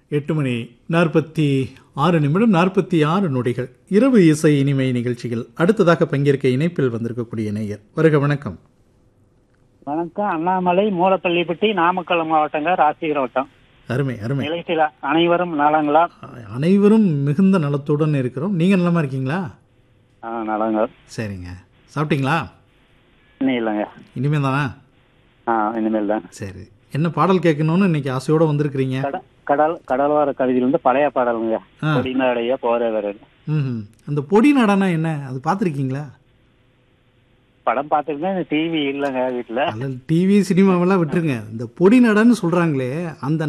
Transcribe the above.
எட்டு மணி நாற்பத்தி ஆறு நிமிடம் நாற்பத்தி ஆறு நொடிகள் இரவு இசை இனிமை நிகழ்ச்சிகள் அடுத்ததாக பங்கேற்க இணைப்பில் வந்திருக்கக்கூடிய நேயர் வருக வணக்கம் வணக்கம் அண்ணாமலை மூலப்பள்ளிப்பட்டி நாமக்கல் மாவட்டங்க ராசிகர வட்டம் அருமை அருமை நிலையத்தில் அனைவரும் நலங்களா அனைவரும் மிகுந்த நலத்துடன் இருக்கிறோம் நீங்க நலமா இருக்கீங்களா ஆ நலங்க சரிங்க சாப்பிட்டீங்களா இன்னும் இல்லைங்க இனிமே தானா ஆ இனிமேல் தான் சரி என்ன பாடல் கேட்கணும்னு இன்னைக்கு ஆசையோட வந்திருக்கிறீங்க கட- கடல் கடல்வார கவிதையிலிருந்து பழைய பாடலுங்க ஆ. கொடிநாடைய போற வேற ம் அந்த பொடி நடனா என்ன அது பார்த்துருக்கீங்களா படம் பார்த்துருந்தேன் டிவி இல்லைங்க வீட்டில் அல்ல டிவி சினிமாவெல்லாம் விட்டுருங்க இந்த பொடி நடன்னு சொல்றாங்களே அந்த